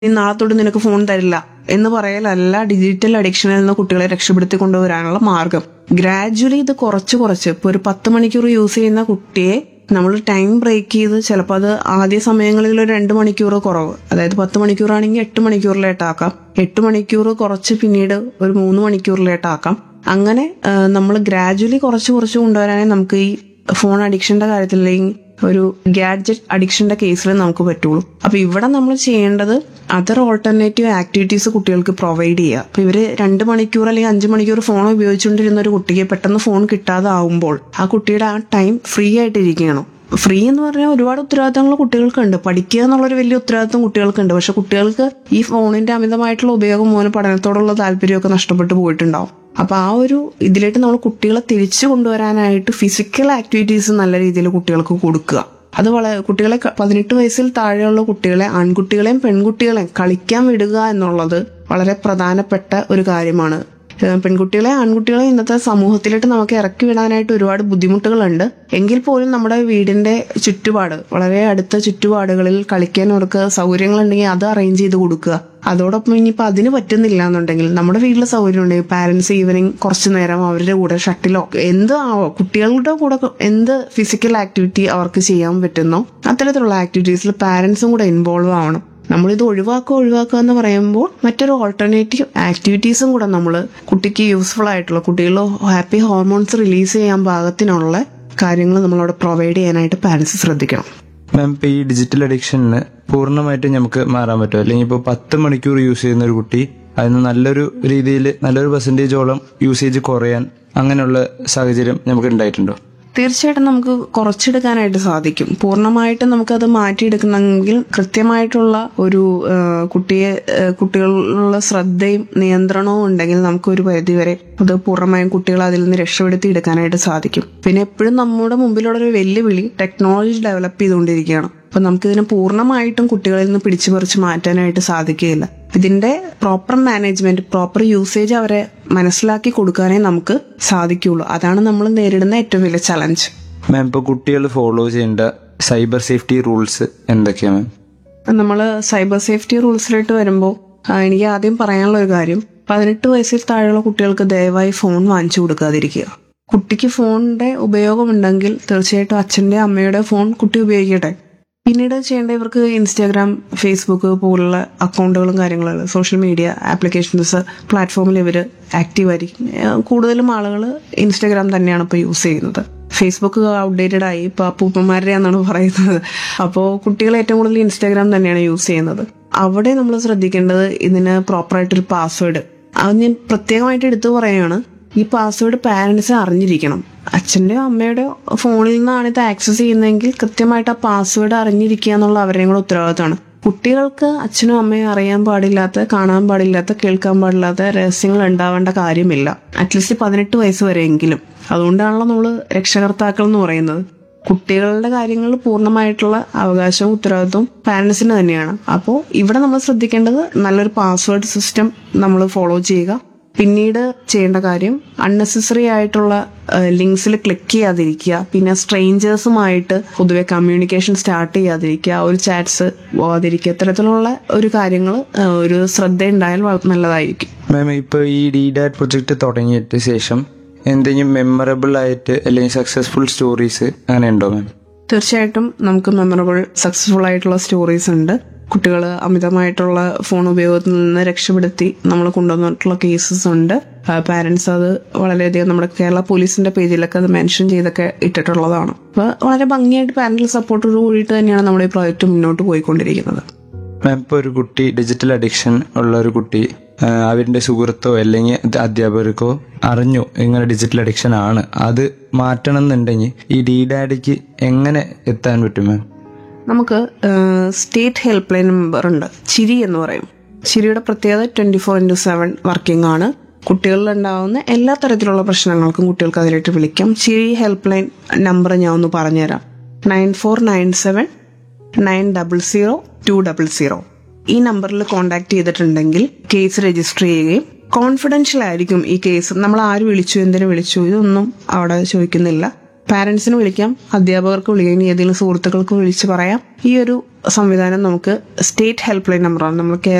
"നീ നാളെ തൊട്ട് നിനക്ക് ഫോൺ തരില്ല എന്ന് പറയലല്ല ഡിജിറ്റൽ അഡിക്ഷനിൽ നിന്ന് കുട്ടികളെ രക്ഷപ്പെടുത്തി കൊണ്ടുവരാനുള്ള മാർഗം ഗ്രാജുവലി ഇത് കുറച്ച് കുറച്ച് ഇപ്പൊ ഒരു പത്ത് മണിക്കൂർ യൂസ് ചെയ്യുന്ന കുട്ടിയെ നമ്മൾ ടൈം ബ്രേക്ക് ചെയ്ത് ചിലപ്പോൾ അത് ആദ്യ സമയങ്ങളിൽ ഒരു രണ്ട് മണിക്കൂർ കുറവ് അതായത് പത്ത് മണിക്കൂറാണെങ്കിൽ എട്ട് മണിക്കൂറിലേട്ടാക്കാം എട്ട് മണിക്കൂർ കുറച്ച് പിന്നീട് ഒരു മൂന്ന് മണിക്കൂറിലേട്ടാക്കാം അങ്ങനെ നമ്മൾ ഗ്രാജുവലി കുറച്ച് കുറച്ച് കൊണ്ടുവരാനേ നമുക്ക് ഈ ഫോൺ അഡിക്ഷന്റെ കാര്യത്തിൽ അല്ലെങ്കിൽ ഒരു ഗാഡ്ജറ്റ് അഡിക്ഷന്റെ കേസിൽ നമുക്ക് പറ്റുള്ളൂ അപ്പൊ ഇവിടെ നമ്മൾ ചെയ്യേണ്ടത് അതർ ഓൾട്ടർനേറ്റീവ് ആക്ടിവിറ്റീസ് കുട്ടികൾക്ക് പ്രൊവൈഡ് ചെയ്യുക അപ്പൊ ഇവര് രണ്ട് മണിക്കൂർ അല്ലെങ്കിൽ അഞ്ച് മണിക്കൂർ ഫോൺ ഉപയോഗിച്ചുകൊണ്ടിരുന്ന ഒരു കുട്ടിക്ക് പെട്ടെന്ന് ഫോൺ കിട്ടാതെ ആവുമ്പോൾ ആ കുട്ടിയുടെ ആ ടൈം ഫ്രീ ആയിട്ട് ഇരിക്കണം ഫ്രീ എന്ന് പറഞ്ഞാൽ ഒരുപാട് ഉത്തരവാദിത്തങ്ങൾ കുട്ടികൾക്കുണ്ട് പഠിക്കുക എന്നുള്ളൊരു വലിയ ഉത്തരവാദിത്തം കുട്ടികൾക്കുണ്ട് പക്ഷെ കുട്ടികൾക്ക് ഈ ഫോണിന്റെ അമിതമായിട്ടുള്ള ഉപയോഗം മൂലം പഠനത്തോടുള്ള താല്പര്യമൊക്കെ നഷ്ടപ്പെട്ടു പോയിട്ടുണ്ടാവും അപ്പൊ ആ ഒരു ഇതിലേക്ക് നമ്മൾ കുട്ടികളെ തിരിച്ചു കൊണ്ടുവരാനായിട്ട് ഫിസിക്കൽ ആക്ടിവിറ്റീസ് നല്ല രീതിയിൽ കുട്ടികൾക്ക് കൊടുക്കുക അത് വളരെ കുട്ടികളെ ക- പതിനെട്ട് വയസ്സിൽ താഴെയുള്ള കുട്ടികളെ ആൺകുട്ടികളെയും പെൺകുട്ടികളെയും കളിക്കാൻ വിടുക എന്നുള്ളത് വളരെ പ്രധാനപ്പെട്ട ഒരു കാര്യമാണ് ഏഹ് പെൺകുട്ടികളെ ആൺകുട്ടികളെ ഇന്നത്തെ സമൂഹത്തിലോട്ട് നമുക്ക് ഇറക്കി വിടാനായിട്ട് ഒരുപാട് ബുദ്ധിമുട്ടുകളുണ്ട് എങ്കിൽ പോലും നമ്മുടെ വീടിന്റെ ചുറ്റുപാട് വളരെ അടുത്ത ചുറ്റുപാടുകളിൽ കളിക്കാൻ അവർക്ക് സൗകര്യങ്ങളുണ്ടെങ്കിൽ അത് അറേഞ്ച് ചെയ്ത് കൊടുക്കുക അതോടൊപ്പം ഇനിയിപ്പോൾ അതിന് പറ്റുന്നില്ല എന്നുണ്ടെങ്കിൽ നമ്മുടെ വീട്ടിൽ സൗകര്യം ഉണ്ടെങ്കിൽ പാരന്റ്സ് ഈവനിങ് കുറച്ചു നേരം അവരുടെ കൂടെ ഷട്ടിലോ എന്ത് ആവോ കുട്ടികളുടെ കൂടെ എന്ത് ഫിസിക്കൽ ആക്ടിവിറ്റി അവർക്ക് ചെയ്യാൻ പറ്റുന്നോ അത്തരത്തിലുള്ള ആക്ടിവിറ്റീസിൽ പാരന്റ്സും കൂടെ ഇൻവോൾവ് ആവണം നമ്മളിത് ഒഴിവാക്കുക ഒഴിവാക്കുക എന്ന് പറയുമ്പോൾ മറ്റൊരു ഓൾട്ടർനേറ്റീവ് ആക്ടിവിറ്റീസും കൂടെ നമ്മൾ കുട്ടിക്ക് യൂസ്ഫുൾ ആയിട്ടുള്ള കുട്ടികളിൽ ഹാപ്പി ഹോർമോൺസ് റിലീസ് ചെയ്യാൻ പാകത്തിനുള്ള കാര്യങ്ങൾ നമ്മളവിടെ പ്രൊവൈഡ് ചെയ്യാനായിട്ട് പാരന്റ്സ് ശ്രദ്ധിക്കണം മാം ഇപ്പൊ ഈ ഡിജിറ്റൽ അഡിക്ഷനിന് പൂർണ്ണമായിട്ടും നമുക്ക് മാറാൻ പറ്റും അല്ലെങ്കിൽ ഇപ്പോൾ പത്ത് മണിക്കൂർ യൂസ് ചെയ്യുന്ന ഒരു കുട്ടി അതിന് നല്ലൊരു രീതിയിൽ നല്ലൊരു പെർസെൻറ്റേജോളം യൂസേജ് കുറയാൻ അങ്ങനെയുള്ള സാഹചര്യം നമുക്ക് ഉണ്ടായിട്ടുണ്ടോ തീർച്ചയായിട്ടും നമുക്ക് കുറച്ചെടുക്കാനായിട്ട് സാധിക്കും പൂർണ്ണമായിട്ടും നമുക്കത് മാറ്റിയെടുക്കണമെങ്കിൽ കൃത്യമായിട്ടുള്ള ഒരു ആ, കുട്ടിയെ ആ, കുട്ടികളുള്ള ശ്രദ്ധയും നിയന്ത്രണവും ഉണ്ടെങ്കിൽ നമുക്ക് ഒരു പരിധിവരെ അത് പൂർണ്ണമായും കുട്ടികളെ അതിൽ നിന്ന് രക്ഷപ്പെടുത്തി എടുക്കാനായിട്ട് സാധിക്കും പിന്നെ എപ്പോഴും നമ്മുടെ മുമ്പിലുള്ള ഒരു വെല്ലുവിളി ടെക്നോളജി ഡെവലപ്പ് ചെയ്തുകൊണ്ടിരിക്കുകയാണ് അപ്പൊ നമുക്കിതിനെ പൂർണ്ണമായിട്ടും കുട്ടികളിൽ നിന്ന് പിടിച്ചു പറിച്ച് മാറ്റാനായിട്ട് സാധിക്കുകയില്ല ഇതിന്റെ പ്രോപ്പർ മാനേജ്മെന്റ് പ്രോപ്പർ യൂസേജ് അവരെ മനസ്സിലാക്കി കൊടുക്കാനേ നമുക്ക് സാധിക്കുള്ളൂ അതാണ് നമ്മൾ നേരിടുന്ന ഏറ്റവും വലിയ ചലഞ്ച് മാം ഇപ്പോൾ കുട്ടികൾ ഫോളോ ചെയ്യേണ്ട സൈബർ സേഫ്റ്റി റൂൾസ് എന്തൊക്കെയാണ് മാം നമ്മൾ സൈബർ സേഫ്റ്റി റൂൾസിലോട്ട് വരുമ്പോൾ എനിക്ക് ആദ്യം പറയാനുള്ള ഒരു കാര്യം പതിനെട്ട് വയസ്സിൽ താഴെയുള്ള കുട്ടികൾക്ക് ദയവായി ഫോൺ വാങ്ങിച്ചു കൊടുക്കാതിരിക്കുക കുട്ടിക്ക് ഫോണിന്റെ ഉപയോഗമുണ്ടെങ്കിൽ തീർച്ചയായിട്ടും അച്ഛന്റെ അമ്മയുടെ ഫോൺ കുട്ടി ഉപയോഗിക്കട്ടെ പിന്നീട് ചെയ്യേണ്ട ഇവർക്ക് ഇൻസ്റ്റാഗ്രാം ഫേസ്ബുക്ക് പോലുള്ള അക്കൗണ്ടുകളും കാര്യങ്ങളും സോഷ്യൽ മീഡിയ ആപ്ലിക്കേഷൻസ് പ്ലാറ്റ്ഫോമിൽ ഇവർ ആക്റ്റീവ് ആയിരിക്കും ഏഹ് കൂടുതലും ആളുകൾ ഇൻസ്റ്റാഗ്രാം തന്നെയാണ് ഇപ്പോൾ യൂസ് ചെയ്യുന്നത് ഫേസ്ബുക്ക് ഔട്ട്ഡേറ്റഡ് ആയി ഇപ്പൊ അപ്പൂപ്പന്മാരുടെ എന്നാണ് പറയുന്നത് അപ്പോൾ കുട്ടികൾ ഏറ്റവും കൂടുതൽ ഇൻസ്റ്റാഗ്രാം തന്നെയാണ് യൂസ് ചെയ്യുന്നത് അവിടെ നമ്മൾ ശ്രദ്ധിക്കേണ്ടത് ഇതിന് പ്രോപ്പറായിട്ടൊരു പാസ്വേഡ് അത് ഞാൻ പ്രത്യേകമായിട്ട് എടുത്തു പറയുകയാണ് ഈ പാസ്വേഡ് പാരന്റ്സ് അറിഞ്ഞിരിക്കണം അച്ഛൻ്റെയോ അമ്മയുടെയോ ഫോണിൽ നിന്നാണ് ഇത് ആക്സസ് ചെയ്യുന്നതെങ്കിൽ കൃത്യമായിട്ട് ആ പാസ്വേഡ് അറിഞ്ഞിരിക്കുക എന്നുള്ള അവരുടെയും കൂടെ ഉത്തരവാദിത്തമാണ് കുട്ടികൾക്ക് അച്ഛനും അമ്മയും അറിയാൻ പാടില്ലാത്ത കാണാൻ പാടില്ലാത്ത കേൾക്കാൻ പാടില്ലാത്ത രഹസ്യങ്ങൾ ഉണ്ടാവേണ്ട കാര്യമില്ല അറ്റ്ലീസ്റ്റ് പതിനെട്ട് വയസ്സ് വരെയെങ്കിലും അതുകൊണ്ടാണല്ലോ നമ്മൾ രക്ഷകർത്താക്കൾ എന്ന് പറയുന്നത് കുട്ടികളുടെ കാര്യങ്ങൾ പൂർണ്ണമായിട്ടുള്ള അവകാശവും ഉത്തരവാദിത്വവും പാരന്റ്സിന് തന്നെയാണ് അപ്പോൾ ഇവിടെ നമ്മൾ ശ്രദ്ധിക്കേണ്ടത് നല്ലൊരു പാസ്വേഡ് സിസ്റ്റം നമ്മൾ ഫോളോ ചെയ്യുക പിന്നീട് ചെയ്യേണ്ട കാര്യം അൺനെസസറി ആയിട്ടുള്ള ലിങ്ക്സിൽ ക്ലിക്ക് ചെയ്യാതിരിക്കുക പിന്നെ സ്ട്രേഞ്ചേഴ്സുമായിട്ട് പൊതുവെ കമ്മ്യൂണിക്കേഷൻ സ്റ്റാർട്ട് ചെയ്യാതിരിക്കുക ഒരു ചാറ്റ്സ് പോകാതിരിക്കുക ഇത്തരത്തിലുള്ള ഒരു കാര്യങ്ങൾ ഒരു ശ്രദ്ധ ഉണ്ടായാൽ വള- നല്ലതായിരിക്കും മാം ഇപ്പോൾ ഈ ഡി ഡാറ്റ് പ്രൊജക്ട് തുടങ്ങിയിട്ട് ശേഷം എന്തെങ്കിലും മെമ്മറബിൾ ആയിട്ട് അല്ലെങ്കിൽ സക്സസ്ഫുൾ സ്റ്റോറീസ് അങ്ങനെ ഉണ്ടോ മാം തീർച്ചയായിട്ടും നമുക്ക് മെമ്മറബിൾ സക്സസ്ഫുൾ ആയിട്ടുള്ള സ്റ്റോറീസ് ഉണ്ട് കുട്ടികൾ അമിതമായിട്ടുള്ള ഫോൺ ഉപയോഗത്തിൽ നിന്ന് രക്ഷപ്പെടുത്തി നമ്മൾ കൊണ്ടുവന്നിട്ടുള്ള കേസസ് ഉണ്ട് പാരന്റ്സ് അത് വളരെയധികം നമ്മുടെ കേരള പോലീസിന്റെ പേജിലൊക്കെ അത് മെൻഷൻ ചെയ്തൊക്കെ ഇട്ടിട്ടുള്ളതാണ് അപ്പോൾ വളരെ ഭംഗിയായിട്ട് പാരന്റൽ സപ്പോർട്ടോട് കൂടിയിട്ട് തന്നെയാണ് നമ്മുടെ ഈ പ്രോജക്റ്റ് മുന്നോട്ട് പോയിക്കൊണ്ടിരിക്കുന്നത് മാം ഇപ്പോൾ ഒരു കുട്ടി ഡിജിറ്റൽ അഡിക്ഷൻ ഉള്ള ഒരു കുട്ടി ആ, അവരുടെ സുഹൃത്തോ അല്ലെങ്കിൽ അത് അധ്യാപകർക്കോ അറിഞ്ഞു ഇങ്ങനെ ഡിജിറ്റൽ അഡിക്ഷൻ ആണ് അത് മാറ്റണം എന്നുണ്ടെങ്കിൽ ഈ ഡി ഡാഡിക്ക് എങ്ങനെ എത്താൻ പറ്റും മാം നമുക്ക് സ്റ്റേറ്റ് ഹെൽപ്പ് ലൈൻ നമ്പർ ഉണ്ട് ചിരി എന്ന് പറയും ചിരിയുടെ പ്രത്യേകത twenty four into seven working ആണ് കുട്ടികളിൽ ഉണ്ടാവുന്ന എല്ലാ തരത്തിലുള്ള പ്രശ്നങ്ങൾക്കും കുട്ടികൾക്ക് അതിലേക്ക് വിളിക്കാം ചിരി ഹെൽപ്പ് ലൈൻ നമ്പർ ഞാൻ ഒന്ന് പറഞ്ഞുതരാം nine four nine seven nine double zero two double zero ഈ നമ്പറിൽ കോൺടാക്ട് ചെയ്തിട്ടുണ്ടെങ്കിൽ കേസ് രജിസ്റ്റർ ചെയ്യുകയും കോൺഫിഡൻഷ്യൽ ആയിരിക്കും ഈ കേസ് നമ്മൾ ആര് വിളിച്ചു എന്തിനു വിളിച്ചു ഇതൊന്നും അവിടെ ചോദിക്കുന്നില്ല പാരന്റ്സിന് വിളിക്കാം അധ്യാപകർക്ക് വിളിക്കാം ഇനി ഏതെങ്കിലും സുഹൃത്തുക്കൾക്ക് വിളിച്ച് പറയാം ഈ ഒരു സംവിധാനം നമുക്ക് സ്റ്റേറ്റ് ഹെൽപ്പ് ലൈൻ നമ്പറാണ് നമ്മൾ